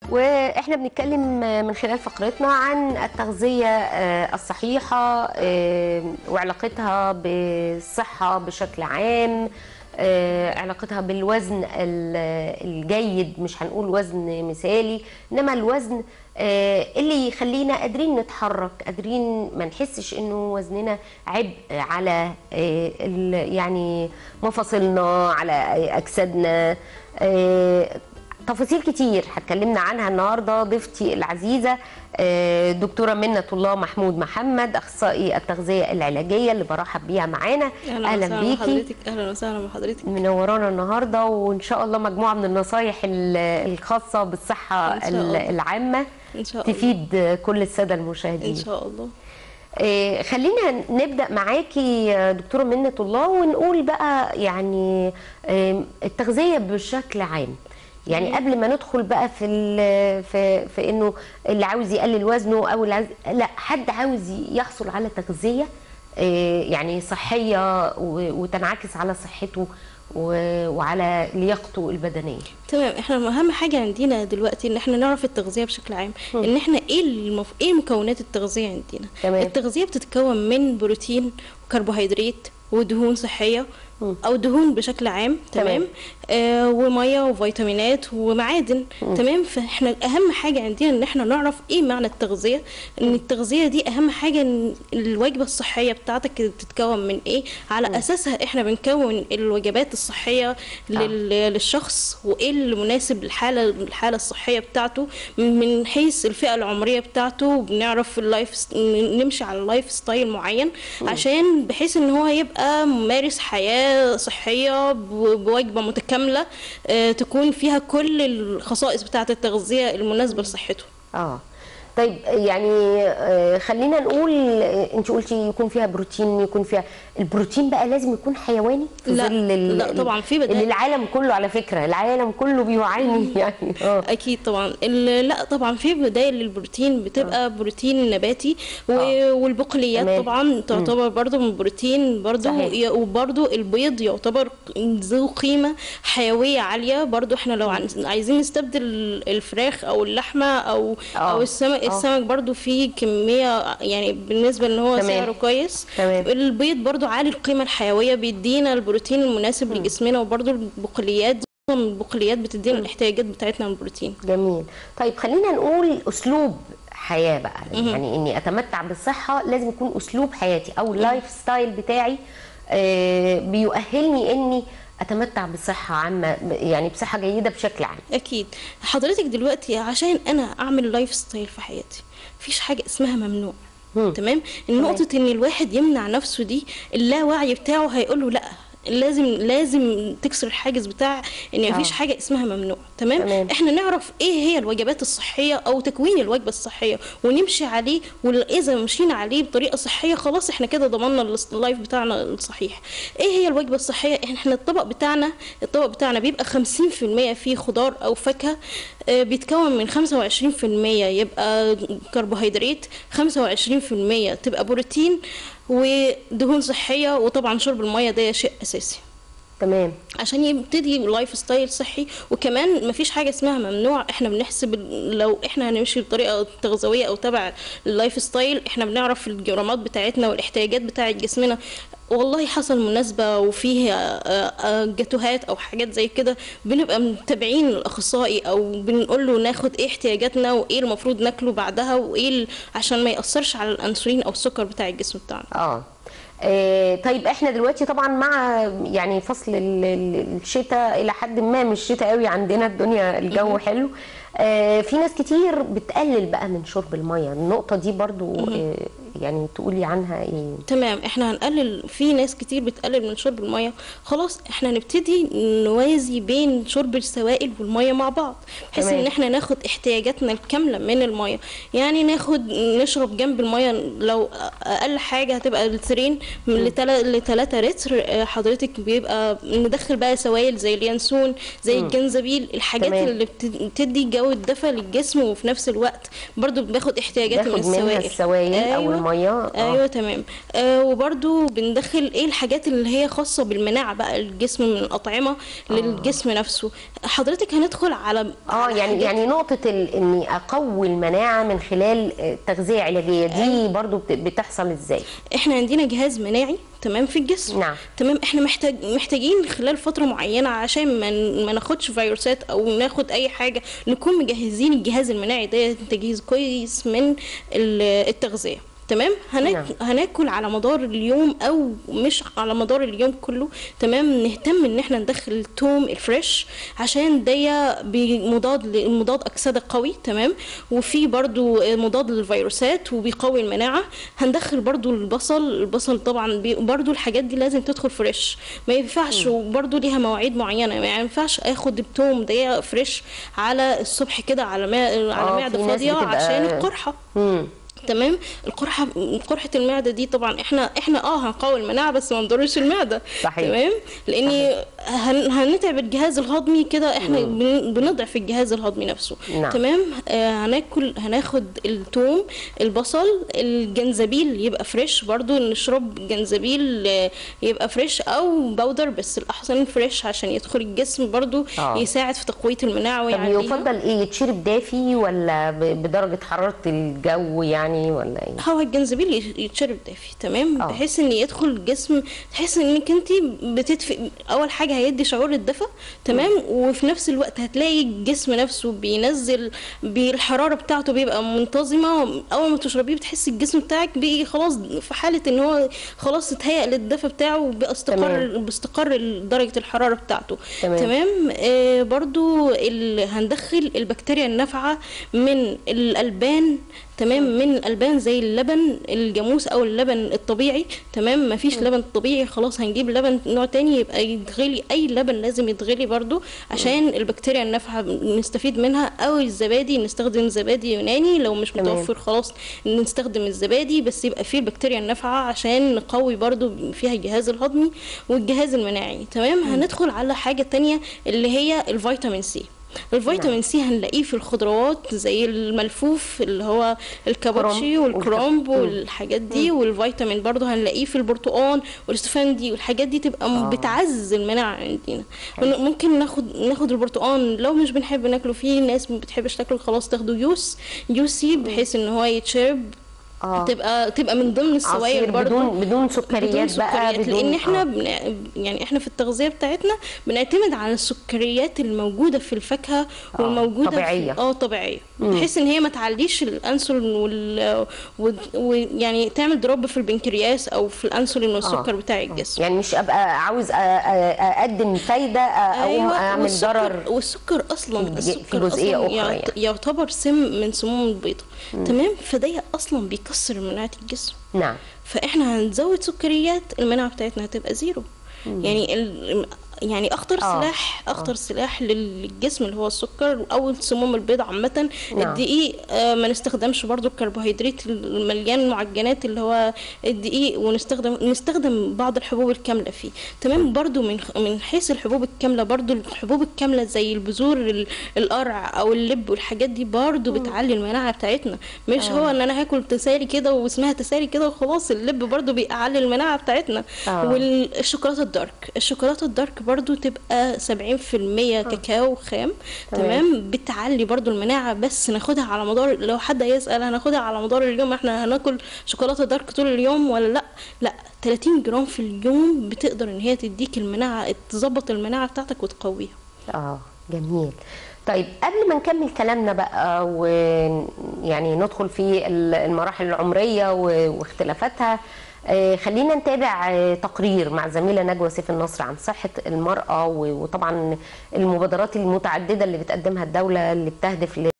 واحنا بنتكلم من خلال فقرتنا عن التغذية آه، الصحيحة آه، وعلاقتها بالصحة بشكل عام آه، علاقتها بالوزن ال- الجيد مش هنقول وزن مثالي انما الوزن آه، اللي يخلينا قادرين نتحرك قادرين ما نحسش انه وزننا عبء على آه، ال- يعني مفاصلنا على اجسادنا آه، تفاصيل كتير هتكلمنا عنها النهارده ضيفتي العزيزه آه، دكتوره منة الله محمود محمد اخصائي التغذيه العلاجيه اللي برحب بيها معانا اهلا وسهلا بحضرتك اهلا وسهلا بحضرتك منورانا النهارده وان شاء الله مجموعه من النصايح ال- الخاصه بالصحه إن شاء ال- الله. العامه ان شاء الله تفيد كل الساده ان المشاهدين شاء الله آه، خلينا نبدا معاكي يا دكتوره منة الله ونقول بقى يعني آم، التغذيه بشكل عام يعني قبل ما ندخل بقى في ال- في في انه اللي عاوز يقلل وزنه او اللي عاوز لا حد عاوز يحصل على تغذيه آه، يعني صحيه و- وتنعكس على صحته و- وعلى لياقته البدنيه تمام احنا اهم حاجه عندنا دلوقتي ان احنا نعرف التغذيه بشكل عام ان احنا ايه المف... ايه مكونات التغذيه عندنا تمام. التغذيه بتتكون من بروتين وكربوهيدرات ودهون صحيه او دهون بشكل عام تمام. تمام آه وميه وفيتامينات ومعادن تمام فاحنا اهم حاجه عندنا ان احنا نعرف ايه معنى التغذيه ان التغذيه دي اهم حاجه ان الوجبه الصحيه بتاعتك بتتكون من ايه على اساسها احنا بنكون الوجبات الصحيه لل... للشخص وايه اللي مناسب للحاله الحاله الصحيه بتاعته من حيث الفئه العمريه بتاعته بنعرف اللايف ست- نمشي على اللايف ستايل معين عشان بحيث ان هو يبقى ممارس حياه صحيه ب- بوجبه متكامله آه، تكون فيها كل الخصائص بتاعه التغذيه المناسبه لصحته اه طيب يعني آه، خلينا نقول آه، انت قلتي يكون فيها بروتين يكون فيها البروتين بقى لازم يكون حيواني في لا، ظل ال- لا، طبعاً في بدائل. اللي العالم كله على فكره العالم كله بيعاني يعني اه اكيد طبعا ال- لا طبعا في بدائل للبروتين بتبقى بروتين نباتي و- آه. والبقوليات تمام. طبعا تعتبر برضو من بروتين برضو صحيح. ي- وبرضو البيض يعتبر ذو قيمة حيوية عالية برضو احنا لو عن- عايزين نستبدل الفراخ او اللحمة او آه. او السمك آه. السمك برضو فيه كمية يعني بالنسبة ان هو تمام. سعره كويس تمام. البيض برضو عالي القيمة الحيوية بيدينا البروتين المناسب لجسمنا وبرضو البقوليات معظم البقوليات بتدينا الاحتياجات بتاعتنا من البروتين جميل طيب خلينا نقول اسلوب حياه بقى يعني اني اتمتع بالصحه لازم يكون اسلوب حياتي او اللايف ستايل بتاعي آه، بيؤهلني اني اتمتع بصحه عامه يعني بصحه جيده بشكل عام اكيد حضرتك دلوقتي عشان انا اعمل لايف ستايل في حياتي مفيش حاجه اسمها ممنوع مم. تمام النقطه ان الواحد يمنع نفسه دي اللاوعي بتاعه هيقول له لا لازم لازم تكسر الحاجز بتاع ان مفيش آه. حاجه اسمها ممنوع تمام؟, تمام. احنا نعرف ايه هي الوجبات الصحيه او تكوين الوجبه الصحيه ونمشي عليه واذا مشينا عليه بطريقه صحيه خلاص احنا كده ضمننا الس- اللايف بتاعنا الصحيح ايه هي الوجبه الصحيه احنا الطبق بتاعنا الطبق بتاعنا بيبقى 50% فيه خضار او فاكهه آه، بيتكون من 25% يبقى كربوهيدرات 25% تبقى بروتين ودهون صحيه وطبعا شرب الميه ده شيء اساسي تمام عشان يبتدي لايف ستايل صحي وكمان مفيش حاجه اسمها ممنوع احنا بنحسب ال- لو احنا هنمشي بطريقه تغذويه او تبع اللايف ستايل احنا بنعرف الجرامات بتاعتنا والاحتياجات بتاعه جسمنا والله حصل مناسبة وفيه آه، آه، جاتوهات أو حاجات زي كده بنبقى متابعين الأخصائي أو بنقول له ناخد إيه احتياجاتنا وإيه المفروض ناكله بعدها وإيه ال- عشان ما يأثرش على الأنسولين أو السكر بتاع الجسم بتاعنا اه آه، طيب احنا دلوقتي طبعا مع يعني فصل ال- ال- الشتاء الى حد ما مش شتاء قوي عندنا الدنيا الجو حلو آه، في ناس كتير بتقلل بقى من شرب الميه النقطه دي برضو آه، يعني تقولي عنها ايه تمام احنا هنقلل في ناس كتير بتقلل من شرب الميه خلاص احنا نبتدي نوازي بين شرب السوائل والميه مع بعض بحيث تمام. ان احنا ناخد احتياجاتنا الكامله من الميه يعني ناخد نشرب جنب الميه لو اقل حاجه هتبقى لترين من لتلاتة لتر اه، حضرتك بيبقى ندخل بقى سوائل زي اليانسون زي الجنزبيل الحاجات تمام. اللي بت- بتدي جو الدفى للجسم وفي نفس الوقت برضو باخد احتياجاتي من باخد منها السوائل السوائل او أيوة. ميه آه. ايوه تمام آه وبرده بندخل ايه الحاجات اللي هي خاصه بالمناعه بقى الجسم من الاطعمه للجسم نفسه حضرتك هندخل على اه على يعني حاجات- يعني نقطة ال- اني اقوي المناعة من خلال آه، تغذية علاجية دي برضو بت- بتحصل ازاي؟ احنا عندنا جهاز مناعي تمام في الجسم نعم. تمام احنا محتاج محتاجين خلال فتره معينه عشان ما ن- ما ناخدش فيروسات او ناخد اي حاجه نكون مجهزين الجهاز المناعي ده تجهيز كويس من ال- التغذيه تمام هناك... نعم. هناكل على مدار اليوم او مش على مدار اليوم كله تمام نهتم ان احنا ندخل التوم الفريش عشان ده بي- مضاد ل- مضاد اكسده قوي تمام وفي برضو مضاد للفيروسات وبيقوي المناعه هندخل برضو البصل البصل طبعا بي- برضو الحاجات دي لازم تدخل فريش ما ينفعش وبرضو ليها مواعيد معينه ما ينفعش اخد التوم ده فريش على الصبح كده على ما... على آه، معده في ناس فاضيه بتبقى- عشان القرحه مم. تمام القرحه قرحه المعده دي طبعا احنا احنا اه هنقوي المناعه بس ما نضرش المعده صحيح. تمام لان هن هنتعب الجهاز الهضمي كده احنا بن- بنضعف الجهاز الهضمي نفسه نعم. تمام آه هناكل هناخد الثوم البصل الجنزبيل يبقى فريش برضو نشرب جنزبيل آه، يبقى فريش او بودر بس الاحسن فريش عشان يدخل الجسم برضو آه. يساعد في تقويه المناعه طب ويعليها يفضل ايه يتشرب دافي ولا ب- بدرجة حرارة الجو يعني ولا ايه؟ هو الجنزبيل يت- يتشرب دافي تمام آه. بحيث ان يدخل الجسم تحس انك انت بتدفي اول حاجه هيدي شعور الدفى تمام وفي نفس الوقت هتلاقي الجسم نفسه بينزل بالحراره بتاعته بيبقى منتظمه اول ما تشربيه بتحس الجسم بتاعك بقى خلاص في حاله ان هو خلاص اتهيأ للدفى بتاعه وبقى استقر تمام. باستقر درجه الحراره بتاعته تمام. تمام آه برضو ال... هندخل البكتيريا النافعه من الالبان تمام من الالبان زي اللبن الجاموس او اللبن الطبيعي تمام مفيش لبن طبيعي خلاص هنجيب لبن نوع تاني يبقى يتغلي اي لبن لازم يتغلي برضو عشان البكتيريا النافعه نستفيد منها او الزبادي نستخدم زبادي يوناني لو مش تمام. متوفر خلاص نستخدم الزبادي بس يبقى فيه البكتيريا النافعه عشان نقوي برضو فيها الجهاز الهضمي والجهاز المناعي تمام هندخل على حاجه تانية اللي هي الفيتامين سي الفيتامين سي هنلاقيه في الخضروات زي الملفوف اللي هو الكابوتشي كرنب والكرنب والكب- والحاجات دي والفيتامين برضو هنلاقيه في البرتقال والاستفندي والحاجات دي تبقى آه. بتعزز المناعه عندنا من- ممكن ناخد ناخد البرتقال لو مش بنحب ناكله فيه ناس ما بتحبش تاكله خلاص تاخده يوس يوسي بحيث ان هو يتشرب اه تبقى تبقى من ضمن السوائل عصير برضو بدون بدون سكريات بدون بقى سكريات لان احنا آه. بن... يعني احنا في التغذيه بتاعتنا بنعتمد على السكريات الموجوده في الفاكهه آه، والموجوده طبيعية. في... اه طبيعيه بحيث ان هي ما تعليش الانسولين وال... ويعني تعمل دروب في البنكرياس او في الانسولين والسكر بتاع الجسم يعني مش ابقى عاوز أ- أ- اقدم فايده أ- اقوم اعمل والسكر ضرر والسكر اصلا في السكر جزئية أصلاً أخرى يعت- يعني. يعتبر سم من سموم البيضه تمام فده اصلا بيكسر مناعه الجسم نعم فاحنا هنزود سكريات المناعه بتاعتنا هتبقى زيرو يعني ال... يعني اخطر آه. سلاح اخطر سلاح للجسم اللي هو السكر او سموم البيض عامه نعم. الدقيق آه ما نستخدمش برضو الكربوهيدرات المليان معجنات اللي هو الدقيق ونستخدم نستخدم بعض الحبوب الكامله فيه تمام برضو من من حيث الحبوب الكامله برضو الحبوب الكامله زي البذور ال- القرع او اللب والحاجات دي برضو بتعلي المناعه بتاعتنا مش هو ان انا هاكل تسالي كده واسمها تسالي كده وخلاص اللب برضو بيعلي المناعه بتاعتنا آه. والشوكولاته الدارك الشوكولاته الدارك برضو تبقى 70% كاكاو خام تمام بتعلي برضو المناعه بس ناخدها على مدار لو حد هيسال هناخدها على مدار اليوم احنا هناكل شوكولاته دارك طول اليوم ولا لا لا 30 جرام في اليوم بتقدر ان هي تديك المناعه تظبط المناعه بتاعتك وتقويها اه جميل طيب قبل ما نكمل كلامنا بقى ويعني ندخل في ال- المراحل العمرية و- واختلافاتها آه، خلينا نتابع آه، تقرير مع زميلة نجوى سيف النصر عن صحة المرأة و- وطبعا المبادرات المتعددة اللي بتقدمها الدولة اللي بتهدف ل